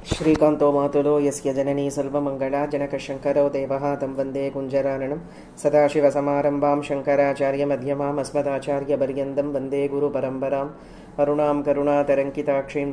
श्रीकान्तो मातुलो यस्य जननी सर्वमङ्गला जनकशङ्करो देवः तं वन्दे कुञ्जराननं सदाशिवसमारम्भां शङ्कराचार्यमध्यमाम् अस्मदाचार्यपर्यन्तं वन्दे गुरुपरम्पराम् अरुणां करुणातरङ्किताक्षीं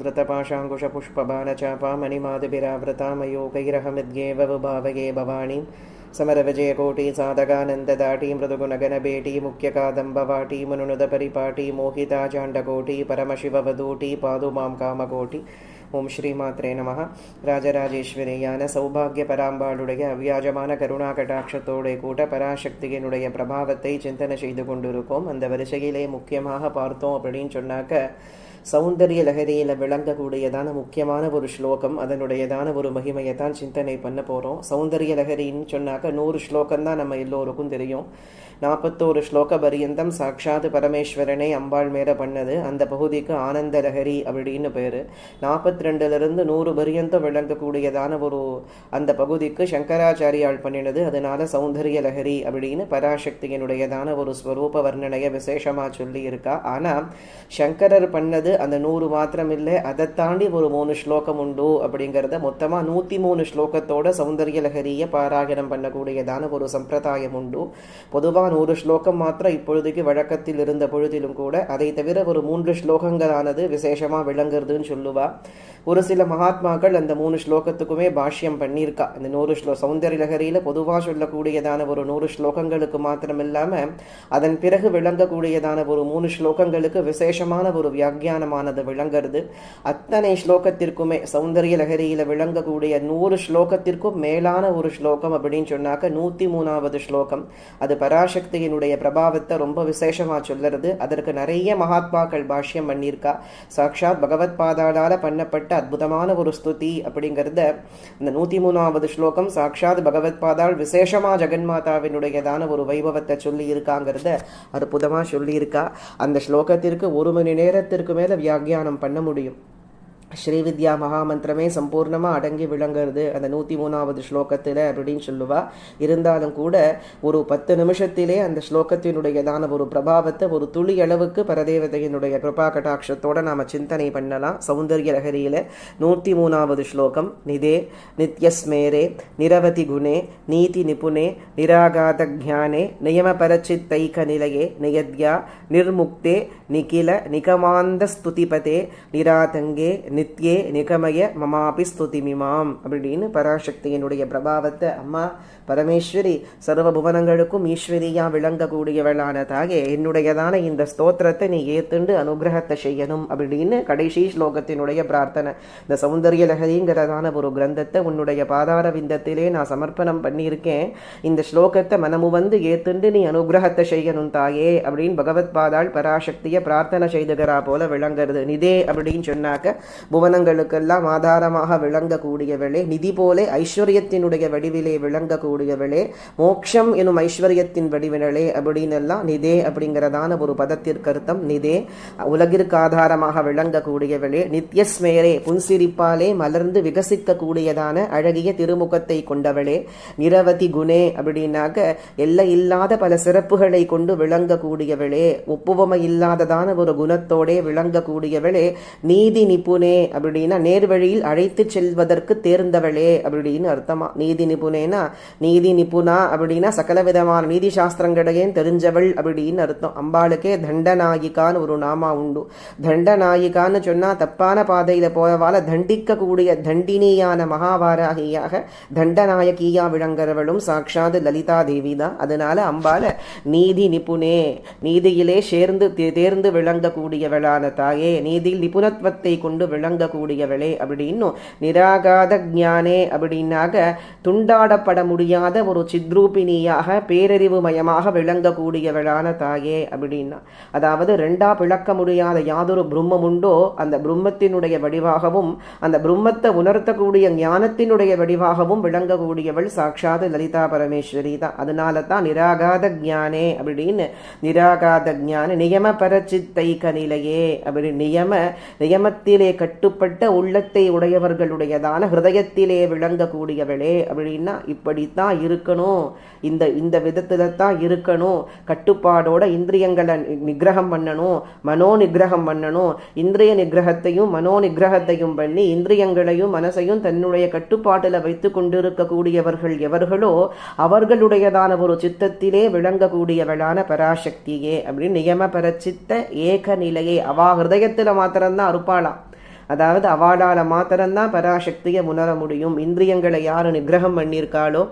धृतपाशाङ्कुशपुष्पबाणचापामणिमादभिरावृतामयोगैरहमिद्येव विभावये भवानीं समरविजयकोटि साधकानन्ददाटी मृदुगुणगणबेटी मुख्यकादम्बवाटी मनुनुदपरिपाटी मोहिता चाण्डकोटि परमशिववदूटी पादु मां कामकोटि ஓம் ஸ்ரீமாத்ரே நம ராஜராஜேஸ்வரியான சௌபாகிய பராம்பாளுடைய அவ்வியாஜமான கருணா கட்டாட்சத்தோடைய கூட்ட பராசக்தியினுடைய பிரபாவத்தை சிந்தனை செய்து கொண்டிருக்கோம் அந்த வரிசையிலே முக்கியமாக பார்த்தோம் அப்படின்னு சொன்னாக்க சௌந்தரிய லகரியில் விளங்கக்கூடியதான முக்கியமான ஒரு ஸ்லோகம் அதனுடையதான ஒரு மகிமையை தான் சிந்தனை பண்ண போகிறோம் சௌந்தரிய லகரின்னு சொன்னாக்க நூறு ஸ்லோகம் தான் நம்ம எல்லோருக்கும் தெரியும் நாற்பத்தோரு ஸ்லோக பரியந்தம் சாட்சாத் பரமேஸ்வரனை அம்பாள் மேல பண்ணது அந்த பகுதிக்கு ஆனந்த லஹரி அப்படின்னு பேர் நாற்பத்தி ரெண்டுலேருந்து நூறு பரியந்தம் விளங்கக்கூடியதான ஒரு அந்த பகுதிக்கு சங்கராச்சாரியால் பண்ணினது அதனால சௌந்தரிய லஹரி அப்படின்னு பராசக்தியினுடையதான ஒரு ஸ்வரூப வர்ணனையை விசேஷமாக சொல்லி இருக்கா ஆனால் சங்கரர் பண்ணது அந்த நூறு மாத்திரம் இல்லை அதை தாண்டி ஒரு மூணு ஸ்லோகம் உண்டு அப்படிங்கிறத மொத்தமாக நூற்றி மூணு ஸ்லோகத்தோட சௌந்தரிய லஹரியை பாராயணம் பண்ணக்கூடியதான ஒரு சம்பிரதாயம் உண்டு பொதுவாக நூறு ஸ்லோகம் மாத்திரம் இப்பொழுதுக்கு வழக்கத்தில் இருந்த பொழுதிலும் கூட அதை தவிர ஒரு மூன்று ஸ்லோகங்களானது விசேஷமாக விளங்குறதுன்னு சொல்லுவா ஒரு சில மகாத்மாக்கள் அந்த மூணு ஸ்லோகத்துக்குமே பாஷ்யம் பண்ணியிருக்கா இந்த நூறு ஸ்லோ சௌந்தரிய லகரியில் பொதுவாக சொல்லக்கூடியதான ஒரு நூறு ஸ்லோகங்களுக்கு மாத்திரம் இல்லாமல் அதன் பிறகு விளங்கக்கூடியதான ஒரு மூணு ஸ்லோகங்களுக்கு விசேஷமான ஒரு வியாக்கியானமானது விளங்குறது அத்தனை ஸ்லோகத்திற்குமே சௌந்தரிய லகரியில் விளங்கக்கூடிய நூறு ஸ்லோகத்திற்கும் மேலான ஒரு ஸ்லோகம் அப்படின்னு சொன்னாக்க நூற்றி மூணாவது ஸ்லோகம் அது பராசக்தியினுடைய பிரபாவத்தை ரொம்ப விசேஷமாக சொல்லுறது அதற்கு நிறைய மகாத்மாக்கள் பாஷ்யம் பண்ணியிருக்கா சாக்ஷாத் பகவத் பாதாளால பண்ணப்பட்ட அற்புதமான ஒரு ஸ்துதி அப்படிங்கிறத இந்த நூற்றி மூணாவது ஸ்லோகம் சாக்ஷாத் பகவத் பாதாள் விசேஷமா ஜெகன்மாதாவினுடையதான ஒரு வைபவத்தை சொல்லி இருக்காங்கிறத அற்புதமாக சொல்லியிருக்கா அந்த ஸ்லோகத்திற்கு ஒரு மணி நேரத்திற்கு மேலே வியாக்கியானம் பண்ண முடியும் ஸ்ரீவித்யா மகாமந்திரமே சம்பூர்ணமாக அடங்கி விளங்குறது அந்த நூற்றி மூணாவது ஸ்லோகத்தில் அப்படின்னு சொல்லுவா இருந்தாலும் கூட ஒரு பத்து நிமிஷத்திலே அந்த ஸ்லோகத்தினுடையதான ஒரு பிரபாவத்தை ஒரு துளி அளவுக்கு பரதேவதையினுடைய கிருபா கட்டாட்சத்தோட நாம் சிந்தனை பண்ணலாம் சௌந்தரிய லகரியில் நூற்றி மூணாவது ஸ்லோகம் நிதே நித்யஸ்மேரே நிரவதி குணே நீதி நிபுணே நிராகாத ஜானே நியமபரச்சித்தைக நிலையே நியத்யா நிர்முக்தே நிகில நிகமாந்த ஸ்துதிபதே நிராதங்கே நித்யே நிகமய மமாபி ஸ்துதிமிமாம் அப்படின்னு பராசக்தியினுடைய பிரபாவத்தை அம்மா பரமேஸ்வரி சர்வ புவனங்களுக்கும் ஈஸ்வரியா விளங்கக்கூடியவளான தாயே என்னுடையதான இந்த ஸ்தோத்திரத்தை நீ ஏத்துண்டு அனுகிரகத்தை செய்யணும் அப்படின்னு கடைசி ஸ்லோகத்தினுடைய பிரார்த்தனை இந்த சௌந்தரிய லகரிங்கிறதான ஒரு கிரந்தத்தை உன்னுடைய பாதார விந்தத்திலே நான் சமர்ப்பணம் பண்ணியிருக்கேன் இந்த ஸ்லோகத்தை மனமு வந்து ஏத்துண்டு நீ அனுகிரகத்தை செய்யணும் தாயே அப்படின்னு பகவத் பாதாள் பராசக்தியை பிரார்த்தனை செய்துகிறா போல விளங்குறது நிதே அப்படின்னு சொன்னாக்க புவனங்களுக்கெல்லாம் ஆதாரமாக விளங்கக்கூடியவளே நிதி போலே ஐஸ்வர்யத்தினுடைய வடிவிலே விளங்கக்கூடியவளே மோக்ஷம் எனும் ஐஸ்வர்யத்தின் வடிவினளே அப்படின்னு எல்லாம் நிதே அப்படிங்கிறதான ஒரு பதத்திற்கு அர்த்தம் நிதே உலகிற்கு ஆதாரமாக விளங்கக்கூடியவளே நித்யஸ்மேரே புன்சிரிப்பாலே மலர்ந்து விகசிக்கக்கூடியதான அழகிய திருமுகத்தை கொண்டவளே நிரவதி குணே அப்படின்னாக்க எல்லை இல்லாத பல சிறப்புகளை கொண்டு விளங்கக்கூடியவளே ஒப்புவமை இல்லாததான ஒரு குணத்தோடே விளங்கக்கூடியவளே நீதி நிபுணே அப்படின்னா நேர்வழியில் அழைத்து செல்வதற்கு தேர்ந்தவளே அப்படின்னு அர்த்தமா நீதி நிபுணேனா நீதி நிபுணா அப்படின்னா சகல விதமான நீதி சாஸ்திரங்களையும் தெரிஞ்சவள் அப்படின்னு அர்த்தம் அம்பாளுக்கே தண்டநாயிகான்னு ஒரு நாமா உண்டு தண்டநாயிகான்னு சொன்னா தப்பான பாதையில போறவால தண்டிக்க கூடிய தண்டினியான மகாவாராகியாக தண்டநாயகியா விளங்குறவளும் சாட்சாத் லலிதா தேவி தான் அதனால அம்பால நீதி நிபுணே நீதியிலே சேர்ந்து தேர்ந்து விளங்கக்கூடியவளான தாயே நீதியில் நிபுணத்துவத்தை கொண்டு விளங்கக்கூடியவளே அப்படின்னும் நிராகாத ஜானே அப்படின்னாக துண்டாடப்பட முடியாத ஒரு சித்ரூபிணியாக பேரறிவு மயமாக விளங்கக்கூடியவளான தாயே அப்படின்னா அதாவது ரெண்டா பிளக்க முடியாத யாதொரு பிரம்மம் உண்டோ அந்த பிரம்மத்தினுடைய வடிவாகவும் அந்த பிரம்மத்தை உணர்த்தக்கூடிய ஞானத்தினுடைய வடிவாகவும் விளங்கக்கூடியவள் சாட்சாத் லலிதா பரமேஸ்வரி தான் அதனால தான் நிராகாத ஜானே அப்படின்னு நிராகாத ஜான நியம பரச்சித்தைக்க நிலையே அப்படி நியம நியமத்திலே கட்டி கட்டுப்பட்ட உள்ளத்தை உடையவர்களுடையதான ஹிருதயத்திலே விளங்கக்கூடியவளே அப்படின்னா இப்படித்தான் இருக்கணும் இந்த இந்த விதத்துல தான் இருக்கணும் கட்டுப்பாடோட இந்திரியங்களை நி- நிகிரகம் பண்ணணும் மனோ நிகிரகம் பண்ணணும் இந்திரிய நிகிரகத்தையும் மனோ நிகிரகத்தையும் பண்ணி இந்திரியங்களையும் மனசையும் தன்னுடைய கட்டுப்பாட்டில் வைத்து கொண்டிருக்கக்கூடியவர்கள் எவர்களோ அவர்களுடையதான ஒரு சித்தத்திலே விளங்கக்கூடியவளான பராசக்தியே அப்படின்னு நியம பரச்சித்த ஏக நிலையே அவா ஹிருதயத்துல மாத்திரம்தான் இருப்பாளாம் அதாவது அவாளால மாத்திரம்தான் பராசக்தியை உணர முடியும் இந்திரியங்களை யாரு நிகிரகம் பண்ணியிருக்காளோ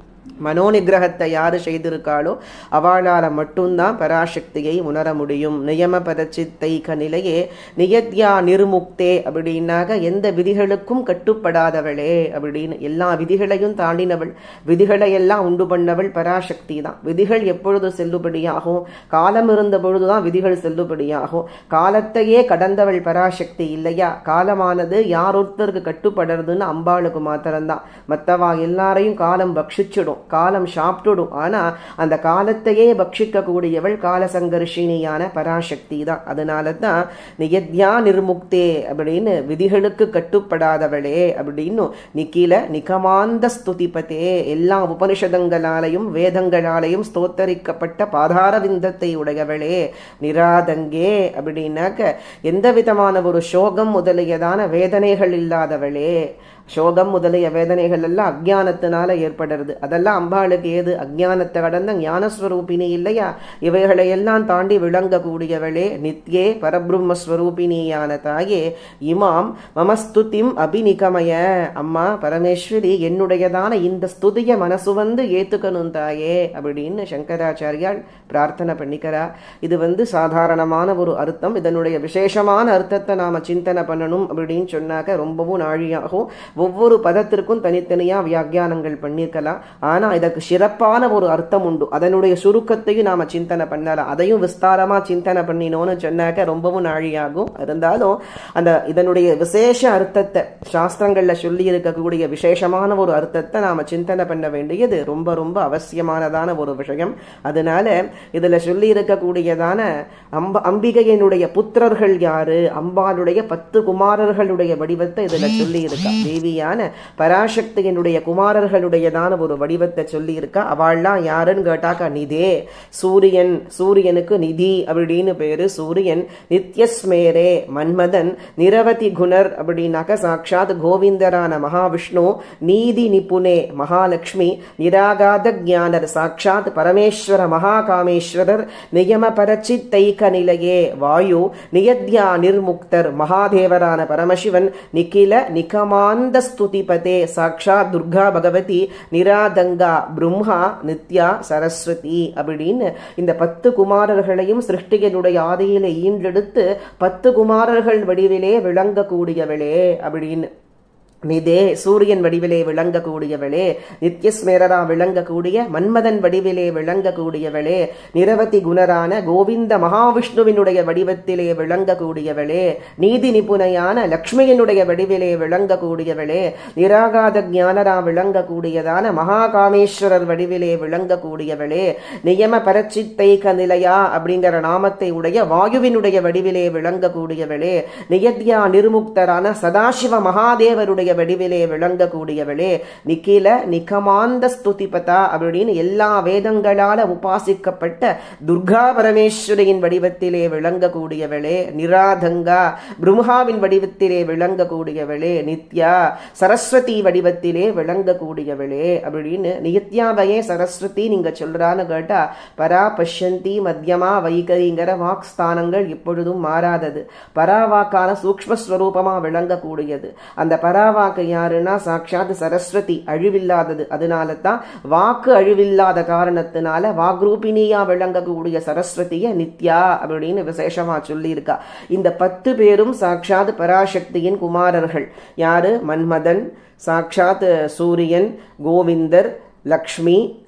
மனோ நிகிரகத்தை யாரு செய்திருக்காளோ அவளால மட்டும்தான் பராசக்தியை உணர முடியும் நியம பரச்சித்தைக நிலையே நியத்யா நிர்முக்தே அப்படின்னாக எந்த விதிகளுக்கும் கட்டுப்படாதவளே அப்படின்னு எல்லா விதிகளையும் தாண்டினவள் விதிகளை எல்லாம் உண்டு பண்ணவள் பராசக்தி தான் விதிகள் எப்பொழுது செல்லுபடியாகும் காலம் இருந்த பொழுதுதான் விதிகள் செல்லுபடியாகும் காலத்தையே கடந்தவள் பராசக்தி இல்லையா காலமானது யார் ஒருத்தருக்கு கட்டுப்படுறதுன்னு அம்பாளுக்கு மாத்திரம்தான் மற்றவா எல்லாரையும் காலம் பக்ஷிச்சிடும் காலம் சாப்பிட்டுடும் ஆனா அந்த காலத்தையே பக்ஷிக்க கூடியவள் கால சங்கர்ஷினியான பராசக்தி தான் அதனால தான் நியத்யா நிர்முக்தே அப்படின்னு விதிகளுக்கு கட்டுப்படாதவளே அப்படின்னு நிக்கில நிகமாந்த ஸ்துதிபதே எல்லா உபனிஷதங்களாலையும் வேதங்களாலையும் ஸ்தோத்தரிக்கப்பட்ட பாதார விந்தத்தை உடையவளே நிராதங்கே அப்படின்னாக்க எந்த விதமான ஒரு சோகம் முதலியதான வேதனைகள் இல்லாதவளே சோகம் முதலிய வேதனைகள் எல்லாம் அஜ்ஞானத்தினால ஏற்படுறது அதெல்லாம் அம்பாளுக்கு ஏது அஜ்ஞானத்தை கடந்த ஞானஸ்வரூபிணி இல்லையா இவைகளை எல்லாம் தாண்டி விளங்கக்கூடியவளே நித்யே பரபிரம்மஸ்வரூபிணியான தாயே இமாம் மமஸ்துதிம் அபிநிகமய அம்மா பரமேஸ்வரி என்னுடையதான இந்த ஸ்துதிய மனசு வந்து ஏத்துக்கணும் தாயே அப்படின்னு சங்கராச்சாரியால் பிரார்த்தனை பண்ணிக்கிறா இது வந்து சாதாரணமான ஒரு அர்த்தம் இதனுடைய விசேஷமான அர்த்தத்தை நாம சிந்தனை பண்ணணும் அப்படின்னு சொன்னாக்க ரொம்பவும் நாழியாகும் ஒவ்வொரு பதத்திற்கும் தனித்தனியா வியாக்கியானங்கள் பண்ணியிருக்கலாம் ஆனா இதற்கு சிறப்பான ஒரு அர்த்தம் உண்டு அதனுடைய சுருக்கத்தையும் நாம சிந்தனை பண்ணலாம் அதையும் விஸ்தாரமா சிந்தனை பண்ணினோம்னு சொன்னாக்க ரொம்பவும் நாழியாகும் இருந்தாலும் அந்த இதனுடைய விசேஷ அர்த்தத்தை சாஸ்திரங்கள்ல சொல்லி இருக்கக்கூடிய விசேஷமான ஒரு அர்த்தத்தை நாம சிந்தனை பண்ண வேண்டியது ரொம்ப ரொம்ப அவசியமானதான ஒரு விஷயம் அதனால இதுல சொல்லி இருக்கக்கூடியதான அம்ப அம்பிகையினுடைய புத்திரர்கள் யாரு அம்பாளுடைய பத்து குமாரர்களுடைய வடிவத்தை இதுல சொல்லி இருக்கா தேவியான பராசக்தியினுடைய குமாரர்களுடையதான ஒரு வடிவத்தை சொல்லி இருக்கா அவள்லாம் யாருன்னு கேட்டாக்கா நிதே சூரியன் சூரியனுக்கு நிதி அப்படின்னு பேரு சூரியன் நித்யஸ்மேரே மன்மதன் நிரவதி குணர் அப்படின்னாக்க சாட்சாத் கோவிந்தரான மகாவிஷ்ணு நீதி நிபுணே மகாலட்சுமி நிராகாத ஞானர் சாட்சாத் பரமேஸ்வர மகாகாமேஸ்வரர் நியம பரச்சித்தைக நிலையே வாயு நியத்யா நிர்முக்தர் மகாதேவரான பரமசிவன் நிக்கில நிகமாந்த ஸ்துதிபதே சாட்சாத் துர்கா பகவதி நிராதங்கா பிரம்மா நித்யா சரஸ்வதி அப்படின்னு இந்த பத்து குமாரர்களையும் சிருஷ்டிகனுடைய ஆதியில ஈண்டெடுத்து பத்து குமாரர்கள் வடிவிலே விளங்கக்கூடியவளே அப்படின்னு நிதே சூரியன் வடிவிலே விளங்கக்கூடியவளே நித்யஸ்மேரரா விளங்கக்கூடிய மன்மதன் வடிவிலே விளங்கக்கூடியவளே நிரவதி குணரான கோவிந்த மகாவிஷ்ணுவினுடைய வடிவத்திலே விளங்கக்கூடியவளே நீதி நிபுணையான லக்ஷ்மியினுடைய வடிவிலே விளங்கக்கூடியவளே நிராகாத ஞானரா விளங்கக்கூடியதான மகாகாமேஸ்வரர் வடிவிலே விளங்கக்கூடியவளே நியம பரச்சித்தைக நிலையா அப்படிங்கிற நாமத்தை உடைய வாயுவினுடைய வடிவிலே விளங்கக்கூடியவளே நியத்யா நிர்முக்தரான சதாசிவ மகாதேவருடைய வடிவிலே விளங்கக்கூடியவளே நிக்கில நிகமாந்த ஸ்துதிபதா அப்படின்னு எல்லா வேதங்களால உபாசிக்கப்பட்ட துர்கா பரமேஸ்வரியின் வடிவத்திலே விளங்கக்கூடியவளே நிராதங்கா பிரம்மாவின் வடிவத்திலே விளங்கக்கூடியவளே நித்யா சரஸ்வதி வடிவத்திலே விளங்கக்கூடியவளே அப்படின்னு நித்யாவையே சரஸ்வதி நீங்க சொல்றான்னு கேட்டா பரா பஷ்யந்தி மத்தியமா வைகரிங்கிற வாக்ஸ்தானங்கள் இப்பொழுதும் மாறாதது பராவாக்கான சூக்மஸ்வரூபமா விளங்கக்கூடியது அந்த பராவாக்கு யாருன்னா சாட்சாத் சரஸ்வதி அழிவில்லாதது அதனால தான் வாக்கு அழிவில்லாத காரணத்தினால வாக்ரூபினியா விளங்கக்கூடிய சரஸ்வதிய நித்யா அப்படின்னு விசேஷமா சொல்லியிருக்கா இந்த பத்து பேரும் சாட்சாத் பராசக்தியின் குமாரர்கள் யாரு மன்மதன் சாட்சாத் சூரியன் கோவிந்தர் லக்ஷ்மி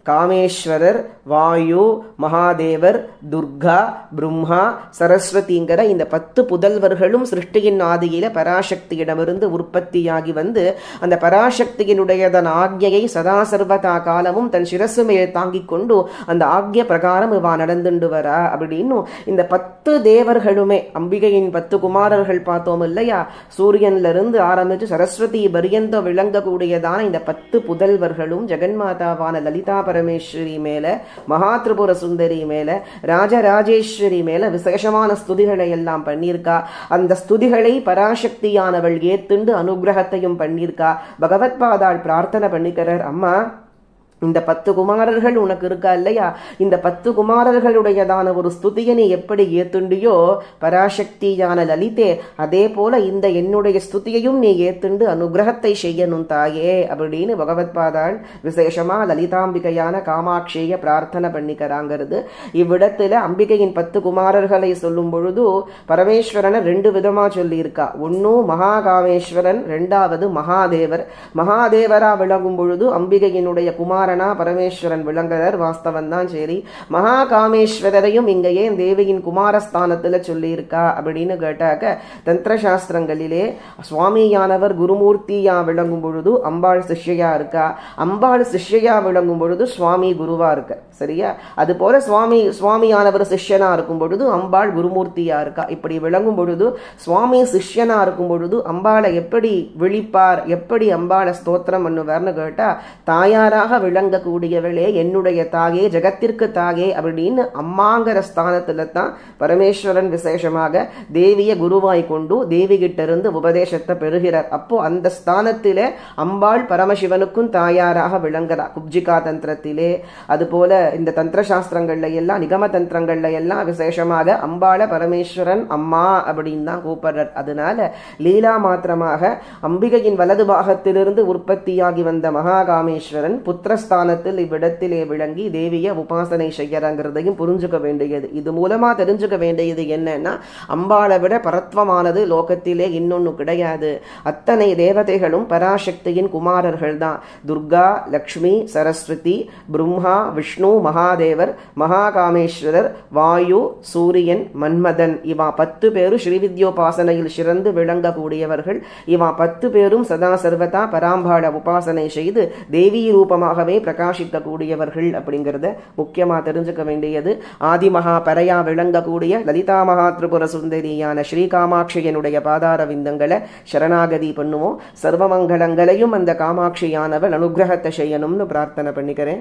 காமேஸ்வரர் வாயு மகாதேவர் துர்கா பிரம்மா சரஸ்வதிங்கிற இந்த பத்து புதல்வர்களும் சிருஷ்டியின் ஆதியில பராசக்தியிடமிருந்து உற்பத்தியாகி வந்து அந்த பராசக்தியினுடையதன் ஆக்ஞையை சதா சர்வதா காலமும் தன் சிரசு மேல் தாங்கிக் கொண்டு அந்த ஆக்ய பிரகாரம் இவா நடந்துண்டு வரா அப்படின்னு இந்த பத்து தேவர்களுமே அம்பிகையின் பத்து குமாரர்கள் பார்த்தோம் இல்லையா சூரியன்ல இருந்து ஆரம்பிச்சு சரஸ்வதி பரியந்த விளங்கக்கூடியதான இந்த பத்து புதல்வர்களும் ஜெகன்மாதாவான லலிதா பரமேஸ்வரி மேல மகா திரிபுர சுந்தரி மேல ராஜராஜேஸ்வரி மேல விசேஷமான ஸ்துதிகளை எல்லாம் பண்ணியிருக்கா அந்த ஸ்துதிகளை பராசக்தியானவள் ஏத்துண்டு அனுகிரகத்தையும் பண்ணியிருக்கா பகவத்பாதாள் பிரார்த்தனை பண்ணிக்கிறார் அம்மா இந்த பத்து குமாரர்கள் உனக்கு இருக்கா இல்லையா இந்த பத்து குமாரர்களுடையதான ஒரு ஸ்துதியை நீ எப்படி ஏத்துண்டியோ பராசக்தியான லலிதே அதே போல இந்த என்னுடைய ஸ்துதியையும் நீ ஏத்துண்டு அனுகிரகத்தை செய்யணும் தாயே அப்படின்னு பகவத்பாதாள் விசேஷமா லலிதாம்பிகையான காமாட்சிய பிரார்த்தனை பண்ணிக்கிறாங்கிறது இவ்விடத்துல அம்பிகையின் பத்து குமாரர்களை சொல்லும் பொழுது பரமேஸ்வரனை ரெண்டு விதமா சொல்லியிருக்கா ஒன்னும் மகாகாமேஸ்வரன் ரெண்டாவது மகாதேவர் மகாதேவரா விளங்கும் பொழுது அம்பிகையினுடைய குமார குமாரனா பரமேஸ்வரன் விளங்குறார் வாஸ்தவன் தான் சரி மகா காமேஸ்வரரையும் இங்க ஏன் தேவியின் குமாரஸ்தானத்துல சொல்லியிருக்கா அப்படின்னு கேட்டாக்க தந்திர சாஸ்திரங்களிலே சுவாமியானவர் குருமூர்த்தியா விளங்கும் பொழுது அம்பாள் சிஷ்யா இருக்கா அம்பாள் சிஷ்யா விளங்கும் பொழுது சுவாமி குருவா இருக்க சரியா அது போல சுவாமி சுவாமியானவர் சிஷ்யனா இருக்கும் பொழுது அம்பாள் குருமூர்த்தியா இருக்கா இப்படி விளங்கும் பொழுது சுவாமி சிஷ்யனா இருக்கும் பொழுது அம்பாளை எப்படி விழிப்பார் எப்படி அம்பாளை ஸ்தோத்திரம் பண்ணுவார்னு கேட்டா தாயாராக விளங்கக்கூடியவளே என்னுடைய தாயே ஜெகத்திற்கு தாயே அப்படின்னு அம்மாங்கிற ஸ்தானத்துல தான் பரமேஸ்வரன் விசேஷமாக தேவிய குருவாய் கொண்டு தேவி கிட்ட இருந்து உபதேசத்தை பெறுகிறார் அப்போ அந்த ஸ்தானத்தில அம்பாள் பரமசிவனுக்கும் தாயாராக விளங்குறா குப்ஜிகா தந்திரத்திலே அது போல இந்த தந்திர சாஸ்திரங்கள்ல எல்லாம் நிகம தந்திரங்கள்ல எல்லாம் விசேஷமாக அம்பாள பரமேஸ்வரன் அம்மா அப்படின்னு தான் கூப்பிடுறார் அதனால லீலா மாத்திரமாக அம்பிகையின் வலது பாகத்திலிருந்து உற்பத்தியாகி வந்த மகாகாமேஸ்வரன் புத்திரஸ்தானத்தில் இவ்விடத்திலே விளங்கி தேவிய உபாசனை செய்யறங்கிறதையும் புரிஞ்சுக்க வேண்டியது இது மூலமா தெரிஞ்சுக்க வேண்டியது என்னன்னா அம்பாளை விட பரத்வமானது லோகத்திலே இன்னொன்னு கிடையாது அத்தனை தேவதைகளும் பராசக்தியின் குமாரர்கள் தான் துர்கா லக்ஷ்மி சரஸ்வதி பிரம்மா விஷ்ணு மகாதேவர் மகாகாமேஸ்வரர் வாயு சூரியன் மன்மதன் இவா பத்து பேரும் ஸ்ரீவித்யோபாசனையில் சிறந்து விளங்கக்கூடியவர்கள் இவா பத்து பேரும் சதா சர்வதா பராம்பாள உபாசனை செய்து தேவி ரூபமாகவே பிரகாசிக்கக்கூடியவர்கள் அப்படிங்கிறத முக்கியமா தெரிஞ்சுக்க வேண்டியது ஆதிமகா பரையா விளங்கக்கூடிய லலிதா மகா திரிபுர சுந்தரியான ஸ்ரீ காமாட்சியனுடைய பாதார விந்தங்களை சரணாகதி பண்ணுவோம் சர்வமங்கலங்களையும் அந்த காமாட்சியானவள் அனுகிரகத்தை செய்யணும்னு பிரார்த்தனை பண்ணிக்கிறேன்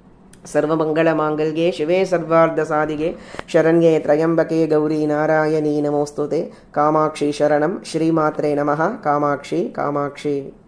सर्वमङ्गलमाङ्गल्ये शिवे सर्वार्धसाधिके शरण्ये त्र्यम्बके गौरी नारायणी नमोऽस्तु ते कामाक्षी शरणं श्रीमात्रे नमः कामाक्षी कामाक्षी